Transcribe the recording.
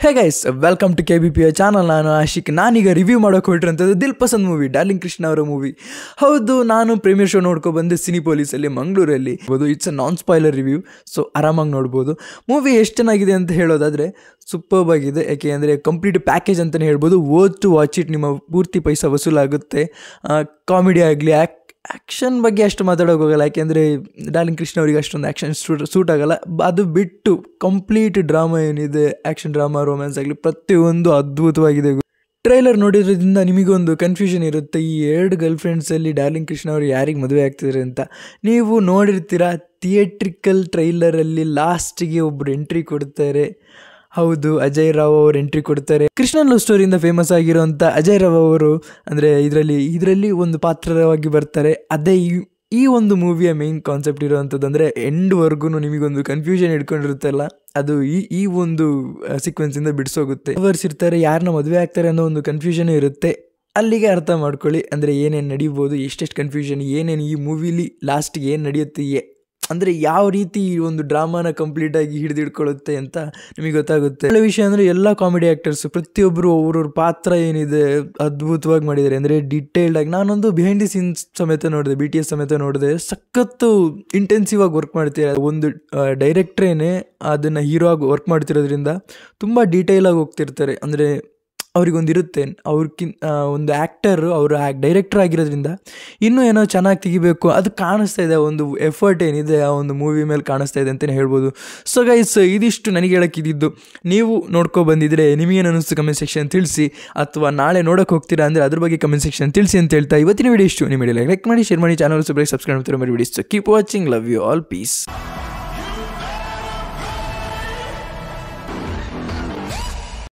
hey guys welcome to K B P channel ನಾನು ಆಶಿಕ್ ನಾನೀಗ review ಮಾಡೋಕೆ ಹೊರಟಿರೋಂಥದ್ದು ದಿಲ್ ಪಸಂದ್ ಮೂವಿ ಡಾರ್ಲಿಂಗ್ ಕೃಷ್ಣ ಅವರ ಮೂವಿ ಹೌದು ನಾನು ಪ್ರೀಮಿಯರ್ ಶೋ ನೋಡ್ಕೊ ಬಂದೆ ಸಿನಿ ಪೊಲೀಸಲ್ಲಿ ಮಂಗಳೂರಲ್ಲಿ ಬೋದು it's a non spoiler review so ಆರಾಮಾಗಿ ನೋಡ್ಬೋದು ಮೂವಿ ಎಷ್ಟು ಚೆನ್ನಾಗಿದೆ ಅಂತ ಹೇಳೋದಾದರೆ ಸೂಪರ್ಬ್ ಆಗಿದೆ ಯಾಕೆ ಅಂದರೆ ಕಂಪ್ಲೀಟ್ ಪ್ಯಾಕೇಜ್ ಅಂತಲೇ ಹೇಳ್ಬೋದು ಓದ್ ಟು ವಾಚ್ ಇಟ್ ನಿಮ್ಮ ಪೂರ್ತಿ ಪೈಸಾ ವಸೂಲಾಗುತ್ತೆ ಕಾಮಿಡಿ ಆಗಲಿ ಆ್ಯಕ್ ಆ್ಯಕ್ಷನ್ ಬಗ್ಗೆ ಅಷ್ಟು ಮಾತಾಡೋಕೆ ಹೋಗಲ್ಲ ಯಾಕೆಂದರೆ ಡಾರ್ಲಿಂಗ್ ಕೃಷ್ಣ ಅವರಿಗೆ ಅಷ್ಟೊಂದು ಆ್ಯಕ್ಷನ್ ಸೂಟ್ ಸೂಟ್ ಆಗಲ್ಲ ಬ- ಅದು ಬಿಟ್ಟು ಕಂಪ್ಲೀಟ್ ಡ್ರಾಮಾ ಏನಿದೆ ಆ್ಯಕ್ಷನ್ ಡ್ರಾಮಾ ರೊಮ್ಯಾನ್ಸ್ ಆಗಲಿ ಪ್ರತಿಯೊಂದು ಅದ್ಭುತವಾಗಿದೆ ಟ್ರೈಲರ್ ನೋಡಿರೋದ್ರಿಂದ ನಿಮಗೊಂದು ಕನ್ಫ್ಯೂಷನ್ ಇರುತ್ತೆ ಈ ಎರಡು ಗರ್ಲ್ ಫ್ರೆಂಡ್ಸಲ್ಲಿ ಡಾರ್ಲಿಂಗ್ ಕೃಷ್ಣ ಅವರು ಯಾರಿಗೆ ಮದುವೆ ಆಗ್ತಿದ್ದಾರೆ ಅಂತ ನೀವು ನೋಡಿರ್ತೀರಾ ಥಿಯೇಟ್ರಿಕಲ್ ಟ್ರೈಲರಲ್ಲಿ ಲಾಸ್ಟಿಗೆ ಒಬ್ಬರು ಎಂಟ್ರಿ ಕೊಡ್ತಾರೆ ಹೌದು ಅಜಯ್ ರಾವ್ ಅವರು ಎಂಟ್ರಿ ಕೊಡ್ತಾರೆ ಕೃಷ್ಣನ್ ಲವ್ ಸ್ಟೋರಿಯಿಂದ ಫೇಮಸ್ ಆಗಿರುವಂಥ ಅಜಯ್ ರಾವ್ ಅವರು ಅಂದರೆ ಇದರಲ್ಲಿ ಇದರಲ್ಲಿ ಒಂದು ಪಾತ್ರವಾಗಿ ಬರ್ತಾರೆ ಅದೇ ಈ ಈ ಒಂದು ಮೂವಿಯ ಮೇನ್ ಕಾನ್ಸೆಪ್ಟ್ ಇರುವಂಥದ್ದು ಅಂದರೆ ಎಂಡ್ವರೆಗೂ ನಿಮಗೊಂದು ಕನ್ಫ್ಯೂಷನ್ ಇಟ್ಕೊಂಡಿರುತ್ತಲ್ಲ ಅದು ಈ ಈ ಒಂದು ಸೀಕ್ವೆನ್ಸಿಂದ ಬಿಡಿಸೋಗುತ್ತೆ ಲವರ್ಸ್ ಇರ್ತಾರೆ ಯಾರನ್ನ ಮದುವೆ ಆಗ್ತಾರೆ ಅನ್ನೋ ಒಂದು ಕನ್ಫ್ಯೂಷನ್ ಇರುತ್ತೆ ಅಲ್ಲಿಗೆ ಅರ್ಥ ಮಾಡ್ಕೊಳ್ಳಿ ಅಂದರೆ ಏನೇನು ನಡೀಬೋದು ಎಷ್ಟೆಷ್ಟು ಕನ್ಫ್ಯೂಷನ್ ಏನೇನು ಈ ಮೂವಿಲಿ ಲಾಸ್ಟ್ಗೆ ಏನು ನಡೆಯುತ್ತೆ ಏ- ಅಂದರೆ ಯಾವ ರೀತಿ ಈ ಒಂದು ಡ್ರಾಮಾನ ಕಂಪ್ಲೀಟಾಗಿ ಹಿಡಿದಿಡ್ಕೊಳ್ಳುತ್ತೆ ಅಂತ ನಿಮಗೆ ಗೊತ್ತಾಗುತ್ತೆ ಒಳ್ಳೆ ವಿಷಯ ಅಂದರೆ ಎಲ್ಲ ಕಾಮಿಡಿ ಆ್ಯಕ್ಟರ್ಸ್ ಪ್ರತಿಯೊಬ್ಬರು ಅವ್ರವ್ರ ಪಾತ್ರ ಏನಿದೆ ಅದ್ಭುತವಾಗಿ ಮಾಡಿದ್ದಾರೆ ಅಂದರೆ ಡೀಟೇಲ್ಡ್ ಆಗಿ ನಾನೊಂದು ಬಿಹೈಂಡ್ ದಿ ಸೀನ್ಸ್ ಸಮೇತ ನೋಡಿದೆ ಬಿ ಟಿ ಎಸ್ ಸಮೇತ ನೋಡಿದೆ ಸಖತ್ತು ಇಂಟೆನ್ಸಿವ್ ಆಗಿ ವರ್ಕ್ ಮಾಡ್ತಿದ್ದಾರೆ ಒಂದು ಡೈರೆಕ್ಟ್ರೇನೆ ಅದನ್ನು ಹೀರೋ ಆಗಿ ವರ್ಕ್ ಮಾಡ್ತಿರೋದ್ರಿಂದ ತುಂಬ ಡೀಟೇಲ್ ಆಗಿ ಹೋಗ್ತಿರ್ತಾರೆ ಅಂದರೆ ಅವ್ರಿಗೊಂದಿರುತ್ತೆ ಅವ್ರಕಿನ್ ಒಂದು ಆ್ಯಕ್ಟರ್ ಅವರು ಡೈರೆಕ್ಟರ್ ಆಗಿರೋದ್ರಿಂದ ಇನ್ನೂ ಏನೋ ಚೆನ್ನಾಗಿ ತೆಗಿಬೇಕು ಅದು ಕಾಣಿಸ್ತಾ ಇದೆ ಒಂದು ಎಫರ್ಟ್ ಏನಿದೆ ಆ ಒಂದು ಮೂವಿ ಮೇಲೆ ಕಾಣಿಸ್ತಾ ಇದೆ ಅಂತಲೇ ಹೇಳ್ಬೋದು ಸೊ ಗೈಸ್ ಇದಿಷ್ಟು ನನಗೆ ಹೇಳೋಕ್ಕಿದ್ದು ನೀವು ನೋಡ್ಕೊ ಬಂದಿದ್ರೆ ನಿಮಗೇನು ಅನ್ನಿಸ್ತು ಕಮೆಂಟ್ ಸೆಕ್ಷನ್ ತಿಳಿಸಿ ಅಥವಾ ನಾಳೆ ನೋಡೋಕೆ ಹೋಗ್ತೀರಾ ಅಂದರೆ ಅದ್ರ ಬಗ್ಗೆ ಕಮೆಂಟ್ ಸೆಕ್ಷನ್ ತಿಳಿಸಿ ಅಂತ ಹೇಳ್ತಾ ಇವತ್ತಿನ ವಿಡಿಯೋ ಇಷ್ಟು ನಿಮ್ಮ ಲೈಕ್ ಮಾಡಿ ಶೇರ್ ಮಾಡಿ ಚಾನಲ್ ಸಬ್ಸ್ಕ್ರೈಬ್ ಸಬ್ಸ್ಕ್ರೈಬ್ ಮಾಡ್ತಾರೆ ಮರಿ video keep watching love you all piece